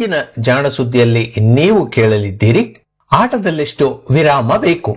ಇಂದಿನ ಜಾಣ ಸುದ್ದಿಯಲ್ಲಿ ನೀವು ಕೇಳಲಿದ್ದೀರಿ ಆಟದಲ್ಲೆಷ್ಟು ವಿರಾಮ ಬೇಕು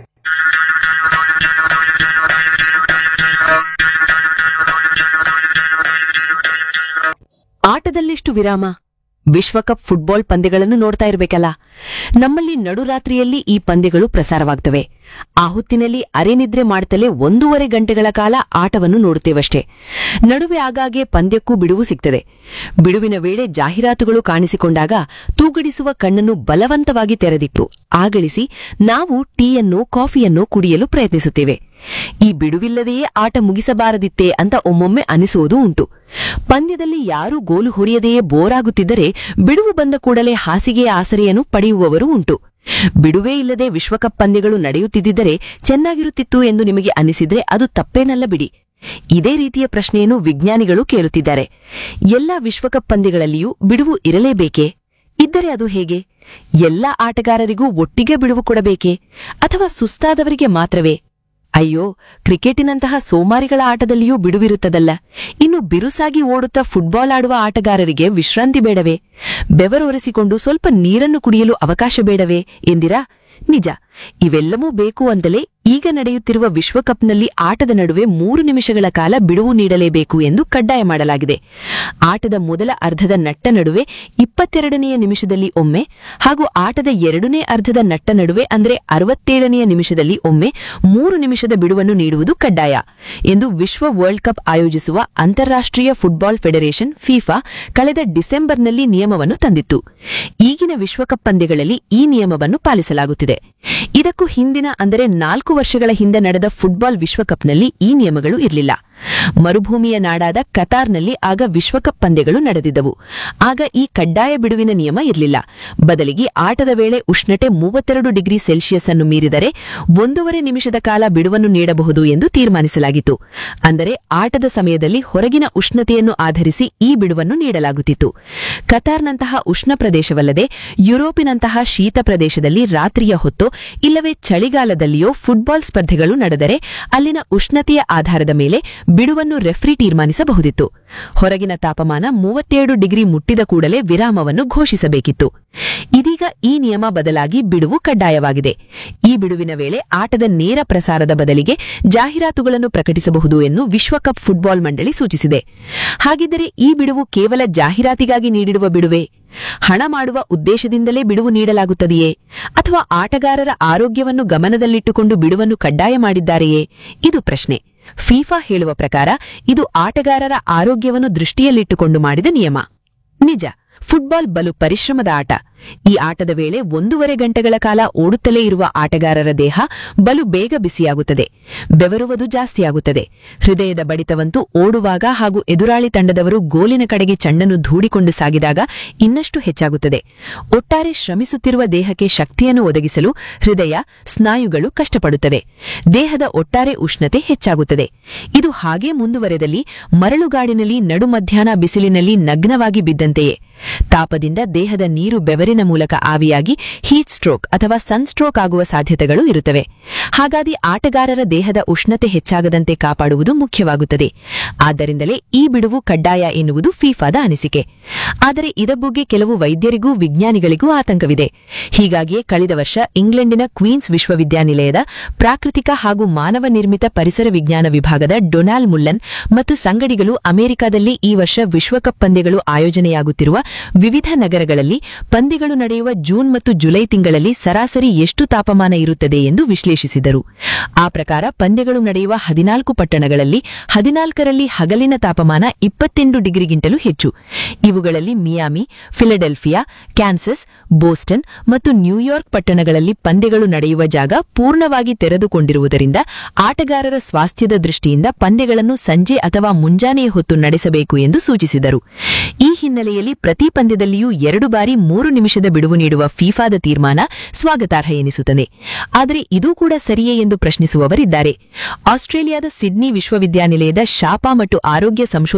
ಆಟದಲ್ಲೆಷ್ಟು ವಿರಾಮ ವಿಶ್ವಕಪ್ ಫುಟ್ಬಾಲ್ ಪಂದ್ಯಗಳನ್ನು ನೋಡ್ತಾ ಇರಬೇಕಲ್ಲ ನಮ್ಮಲ್ಲಿ ನಡುರಾತ್ರಿಯಲ್ಲಿ ಈ ಪಂದ್ಯಗಳು ಪ್ರಸಾರವಾಗ್ತವೆ ಆ ಹೊತ್ತಿನಲ್ಲಿ ಅರೆನಿದ್ರೆ ಮಾಡ್ತಲೇ ಒಂದೂವರೆ ಗಂಟೆಗಳ ಕಾಲ ಆಟವನ್ನು ನೋಡುತ್ತೇವಷ್ಟೇ ನಡುವೆ ಆಗಾಗ್ಗೆ ಪಂದ್ಯಕ್ಕೂ ಬಿಡುವು ಸಿಗ್ತದೆ ಬಿಡುವಿನ ವೇಳೆ ಜಾಹೀರಾತುಗಳು ಕಾಣಿಸಿಕೊಂಡಾಗ ತೂಗಡಿಸುವ ಕಣ್ಣನ್ನು ಬಲವಂತವಾಗಿ ತೆರೆದಿಟ್ಟು ಆಗಳಿಸಿ ನಾವು ಟೀಯನ್ನು ಕಾಫಿಯನ್ನು ಕುಡಿಯಲು ಪ್ರಯತ್ನಿಸುತ್ತೇವೆ ಈ ಬಿಡುವಿಲ್ಲದೆಯೇ ಆಟ ಮುಗಿಸಬಾರದಿತ್ತೇ ಅಂತ ಒಮ್ಮೊಮ್ಮೆ ಅನಿಸುವುದೂ ಉಂಟು ಪಂದ್ಯದಲ್ಲಿ ಯಾರೂ ಗೋಲು ಹೊಡೆಯದೆಯೇ ಬೋರಾಗುತ್ತಿದ್ದರೆ ಬಿಡುವು ಬಂದ ಕೂಡಲೇ ಹಾಸಿಗೆಯ ಆಸರೆಯನ್ನು ಪಡೆಯುವವರೂ ಉಂಟು ಬಿಡುವೇ ಇಲ್ಲದೆ ವಿಶ್ವಕಪ್ ಪಂದ್ಯಗಳು ನಡೆಯುತ್ತಿದ್ದರೆ ಚೆನ್ನಾಗಿರುತ್ತಿತ್ತು ಎಂದು ನಿಮಗೆ ಅನಿಸಿದ್ರೆ ಅದು ತಪ್ಪೇನಲ್ಲ ಬಿಡಿ ಇದೇ ರೀತಿಯ ಪ್ರಶ್ನೆಯನ್ನು ವಿಜ್ಞಾನಿಗಳು ಕೇಳುತ್ತಿದ್ದಾರೆ ಎಲ್ಲಾ ವಿಶ್ವಕಪ್ ಪಂದ್ಯಗಳಲ್ಲಿಯೂ ಬಿಡುವು ಇರಲೇಬೇಕೇ ಇದ್ದರೆ ಅದು ಹೇಗೆ ಎಲ್ಲಾ ಆಟಗಾರರಿಗೂ ಒಟ್ಟಿಗೆ ಬಿಡುವು ಕೊಡಬೇಕೇ ಅಥವಾ ಸುಸ್ತಾದವರಿಗೆ ಮಾತ್ರವೇ ಅಯ್ಯೋ ಕ್ರಿಕೆಟಿನಂತಹ ಸೋಮಾರಿಗಳ ಆಟದಲ್ಲಿಯೂ ಬಿಡುವಿರುತ್ತದಲ್ಲ ಇನ್ನು ಬಿರುಸಾಗಿ ಓಡುತ್ತಾ ಫುಟ್ಬಾಲ್ ಆಡುವ ಆಟಗಾರರಿಗೆ ವಿಶ್ರಾಂತಿ ಬೇಡವೇ ಬೆವರೊರೆಸಿಕೊಂಡು ಸ್ವಲ್ಪ ನೀರನ್ನು ಕುಡಿಯಲು ಅವಕಾಶ ಬೇಡವೇ ಎಂದಿರಾ ನಿಜ ಇವೆಲ್ಲವೂ ಬೇಕು ಅಂತಲೇ ಈಗ ನಡೆಯುತ್ತಿರುವ ವಿಶ್ವಕಪ್ನಲ್ಲಿ ಆಟದ ನಡುವೆ ಮೂರು ನಿಮಿಷಗಳ ಕಾಲ ಬಿಡುವು ನೀಡಲೇಬೇಕು ಎಂದು ಕಡ್ಡಾಯ ಮಾಡಲಾಗಿದೆ ಆಟದ ಮೊದಲ ಅರ್ಧದ ನಟ್ಟ ನಡುವೆ ಇಪ್ಪತ್ತೆರಡನೆಯ ನಿಮಿಷದಲ್ಲಿ ಒಮ್ಮೆ ಹಾಗೂ ಆಟದ ಎರಡನೇ ಅರ್ಧದ ನಟ್ಟ ನಡುವೆ ಅಂದ್ರೆ ಅರವತ್ತೇಳನೆಯ ನಿಮಿಷದಲ್ಲಿ ಒಮ್ಮೆ ಮೂರು ನಿಮಿಷದ ಬಿಡುವನ್ನು ನೀಡುವುದು ಕಡ್ಡಾಯ ಎಂದು ವಿಶ್ವ ವರ್ಲ್ಡ್ ಕಪ್ ಆಯೋಜಿಸುವ ಅಂತಾರಾಷ್ಟ್ರೀಯ ಫುಟ್ಬಾಲ್ ಫೆಡರೇಷನ್ ಫಿಫಾ ಕಳೆದ ಡಿಸೆಂಬರ್ನಲ್ಲಿ ನಿಯಮವನ್ನು ತಂದಿತ್ತು ಈಗಿನ ವಿಶ್ವಕಪ್ ಪಂದ್ಯಗಳಲ್ಲಿ ಈ ನಿಯಮವನ್ನು ಪಾಲಿಸಲಾಗುತ್ತಿದೆ ಇದಕ್ಕೂ ಹಿಂದಿನ ಅಂದರೆ ನಾಲ್ಕು ವರ್ಷಗಳ ಹಿಂದೆ ನಡೆದ ಫುಟ್ಬಾಲ್ ವಿಶ್ವಕಪ್ನಲ್ಲಿ ಈ ನಿಯಮಗಳು ಇರಲಿಲ್ಲ ಮರುಭೂಮಿಯ ನಾಡಾದ ಕತಾರ್ನಲ್ಲಿ ಆಗ ವಿಶ್ವಕಪ್ ಪಂದ್ಯಗಳು ನಡೆದಿದ್ದವು ಆಗ ಈ ಕಡ್ಡಾಯ ಬಿಡುವಿನ ನಿಯಮ ಇರಲಿಲ್ಲ ಬದಲಿಗೆ ಆಟದ ವೇಳೆ ಉಷ್ಣತೆ ಮೂವತ್ತೆರಡು ಡಿಗ್ರಿ ಸೆಲ್ಸಿಯಸ್ ಅನ್ನು ಮೀರಿದರೆ ಒಂದೂವರೆ ನಿಮಿಷದ ಕಾಲ ಬಿಡುವನ್ನು ನೀಡಬಹುದು ಎಂದು ತೀರ್ಮಾನಿಸಲಾಗಿತ್ತು ಅಂದರೆ ಆಟದ ಸಮಯದಲ್ಲಿ ಹೊರಗಿನ ಉಷ್ಣತೆಯನ್ನು ಆಧರಿಸಿ ಈ ಬಿಡುವನ್ನು ನೀಡಲಾಗುತ್ತಿತ್ತು ಕತಾರ್ನಂತಹ ಉಷ್ಣ ಪ್ರದೇಶವಲ್ಲದೆ ಯುರೋಪಿನಂತಹ ಶೀತ ಪ್ರದೇಶದಲ್ಲಿ ರಾತ್ರಿಯ ಹೊತ್ತೋ ಇಲ್ಲವೇ ಚಳಿಗಾಲದಲ್ಲಿಯೋ ಫುಟ್ಬಾಲ್ ಸ್ಪರ್ಧೆಗಳು ನಡೆದರೆ ಅಲ್ಲಿನ ಉಷ್ಣತೆಯ ಆಧಾರದ ಮೇಲೆ ಬಿಡುವನ್ನು ರೆಫ್ರಿ ತೀರ್ಮಾನಿಸಬಹುದಿತ್ತು ಹೊರಗಿನ ತಾಪಮಾನ ಮೂವತ್ತೇಳು ಡಿಗ್ರಿ ಮುಟ್ಟಿದ ಕೂಡಲೇ ವಿರಾಮವನ್ನು ಘೋಷಿಸಬೇಕಿತ್ತು ಇದೀಗ ಈ ನಿಯಮ ಬದಲಾಗಿ ಬಿಡುವು ಕಡ್ಡಾಯವಾಗಿದೆ ಈ ಬಿಡುವಿನ ವೇಳೆ ಆಟದ ನೇರ ಪ್ರಸಾರದ ಬದಲಿಗೆ ಜಾಹೀರಾತುಗಳನ್ನು ಪ್ರಕಟಿಸಬಹುದು ಎಂದು ವಿಶ್ವಕಪ್ ಫುಟ್ಬಾಲ್ ಮಂಡಳಿ ಸೂಚಿಸಿದೆ ಹಾಗಿದ್ದರೆ ಈ ಬಿಡುವು ಕೇವಲ ಜಾಹೀರಾತಿಗಾಗಿ ನೀಡಿರುವ ಬಿಡುವೆ ಹಣ ಮಾಡುವ ಉದ್ದೇಶದಿಂದಲೇ ಬಿಡುವು ನೀಡಲಾಗುತ್ತದೆಯೇ ಅಥವಾ ಆಟಗಾರರ ಆರೋಗ್ಯವನ್ನು ಗಮನದಲ್ಲಿಟ್ಟುಕೊಂಡು ಬಿಡುವನ್ನು ಕಡ್ಡಾಯ ಮಾಡಿದ್ದಾರೆಯೇ ಇದು ಪ್ರಶ್ನೆ ಫೀಫಾ ಹೇಳುವ ಪ್ರಕಾರ ಇದು ಆಟಗಾರರ ಆರೋಗ್ಯವನ್ನು ದೃಷ್ಟಿಯಲ್ಲಿಟ್ಟುಕೊಂಡು ಮಾಡಿದ ನಿಯಮ ನಿಜ ಫುಟ್ಬಾಲ್ ಬಲು ಪರಿಶ್ರಮದ ಆಟ ಈ ಆಟದ ವೇಳೆ ಒಂದೂವರೆ ಗಂಟೆಗಳ ಕಾಲ ಓಡುತ್ತಲೇ ಇರುವ ಆಟಗಾರರ ದೇಹ ಬಲು ಬೇಗ ಬಿಸಿಯಾಗುತ್ತದೆ ಬೆವರುವುದು ಜಾಸ್ತಿಯಾಗುತ್ತದೆ ಹೃದಯದ ಬಡಿತವಂತೂ ಓಡುವಾಗ ಹಾಗೂ ಎದುರಾಳಿ ತಂಡದವರು ಗೋಲಿನ ಕಡೆಗೆ ಚೆಂಡನ್ನು ಧೂಡಿಕೊಂಡು ಸಾಗಿದಾಗ ಇನ್ನಷ್ಟು ಹೆಚ್ಚಾಗುತ್ತದೆ ಒಟ್ಟಾರೆ ಶ್ರಮಿಸುತ್ತಿರುವ ದೇಹಕ್ಕೆ ಶಕ್ತಿಯನ್ನು ಒದಗಿಸಲು ಹೃದಯ ಸ್ನಾಯುಗಳು ಕಷ್ಟಪಡುತ್ತವೆ ದೇಹದ ಒಟ್ಟಾರೆ ಉಷ್ಣತೆ ಹೆಚ್ಚಾಗುತ್ತದೆ ಇದು ಹಾಗೇ ಮುಂದುವರೆದಲ್ಲಿ ಮರಳುಗಾಡಿನಲ್ಲಿ ನಡು ಮಧ್ಯಾಹ್ನ ಬಿಸಿಲಿನಲ್ಲಿ ನಗ್ನವಾಗಿ ಬಿದ್ದಂತೆಯೇ ತಾಪದಿಂದ ದೇಹದ ನೀರು ಬೆವರಿನ ಮೂಲಕ ಆವಿಯಾಗಿ ಹೀಟ್ ಸ್ಟ್ರೋಕ್ ಅಥವಾ ಸನ್ ಸ್ಟ್ರೋಕ್ ಆಗುವ ಸಾಧ್ಯತೆಗಳು ಇರುತ್ತವೆ ಹಾಗಾಗಿ ಆಟಗಾರರ ದೇಹದ ಉಷ್ಣತೆ ಹೆಚ್ಚಾಗದಂತೆ ಕಾಪಾಡುವುದು ಮುಖ್ಯವಾಗುತ್ತದೆ ಆದ್ದರಿಂದಲೇ ಈ ಬಿಡುವು ಕಡ್ಡಾಯ ಎನ್ನುವುದು ಫೀಫಾದ ಅನಿಸಿಕೆ ಆದರೆ ಇದ ಬಗ್ಗೆ ಕೆಲವು ವೈದ್ಯರಿಗೂ ವಿಜ್ಞಾನಿಗಳಿಗೂ ಆತಂಕವಿದೆ ಹೀಗಾಗಿಯೇ ಕಳೆದ ವರ್ಷ ಇಂಗ್ಲೆಂಡಿನ ಕ್ವೀನ್ಸ್ ವಿಶ್ವವಿದ್ಯಾನಿಲಯದ ಪ್ರಾಕೃತಿಕ ಹಾಗೂ ಮಾನವ ನಿರ್ಮಿತ ಪರಿಸರ ವಿಜ್ಞಾನ ವಿಭಾಗದ ಡೊನಾಲ್ಡ್ ಮುಲ್ಲನ್ ಮತ್ತು ಸಂಗಡಿಗಳು ಅಮೆರಿಕದಲ್ಲಿ ಈ ವರ್ಷ ವಿಶ್ವಕಪ್ ಪಂದ್ಯಗಳು ಆಯೋಜನೆಯಾಗುತ್ತಿರುವ ವಿವಿಧ ನಗರಗಳಲ್ಲಿ ಪಂದ್ಯಗಳು ನಡೆಯುವ ಜೂನ್ ಮತ್ತು ಜುಲೈ ತಿಂಗಳಲ್ಲಿ ಸರಾಸರಿ ಎಷ್ಟು ತಾಪಮಾನ ಇರುತ್ತದೆ ಎಂದು ವಿಶ್ಲೇಷಿಸಿದರು ಆ ಪ್ರಕಾರ ಪಂದ್ಯಗಳು ನಡೆಯುವ ಹದಿನಾಲ್ಕು ಪಟ್ಟಣಗಳಲ್ಲಿ ಹದಿನಾಲ್ಕರಲ್ಲಿ ಹಗಲಿನ ತಾಪಮಾನ ಇಪ್ಪತ್ತೆಂಟು ಡಿಗ್ರಿಗಿಂತಲೂ ಹೆಚ್ಚು ಇವುಗಳಲ್ಲಿ ಮಿಯಾಮಿ ಫಿಲಡೆಲ್ಫಿಯಾ ಕ್ಯಾನ್ಸಸ್ ಬೋಸ್ಟನ್ ಮತ್ತು ನ್ಯೂಯಾರ್ಕ್ ಪಟ್ಟಣಗಳಲ್ಲಿ ಪಂದ್ಯಗಳು ನಡೆಯುವ ಜಾಗ ಪೂರ್ಣವಾಗಿ ತೆರೆದುಕೊಂಡಿರುವುದರಿಂದ ಆಟಗಾರರ ಸ್ವಾಸ್ಥ್ಯದ ದೃಷ್ಟಿಯಿಂದ ಪಂದ್ಯಗಳನ್ನು ಸಂಜೆ ಅಥವಾ ಮುಂಜಾನೆಯ ಹೊತ್ತು ನಡೆಸಬೇಕು ಎಂದು ಸೂಚಿಸಿದರು ಈ ಹಿನ್ನೆಲೆಯಲ್ಲಿ ಪ್ರತಿ ಪಂದ್ಯದಲ್ಲಿಯೂ ಎರಡು ಬಾರಿ ಮೂರು ನಿಮಿಷದ ಬಿಡುವು ನೀಡುವ ಫೀಫಾದ ತೀರ್ಮಾನ ಸ್ವಾಗತಾರ್ಹ ಎನಿಸುತ್ತದೆ ಆದರೆ ಇದೂ ಕೂಡ ಸರಿಯೇ ಎಂದು ಪ್ರಶ್ನಿಸುವವರಿದ್ದಾರೆ ಆಸ್ಟ್ರೇಲಿಯಾದ ಸಿಡ್ನಿ ವಿಶ್ವವಿದ್ಯಾನಿಲಯದ ಶಾಪ ಮತ್ತು ಆರೋಗ್ಯ ಸಂಶೋಧನಾ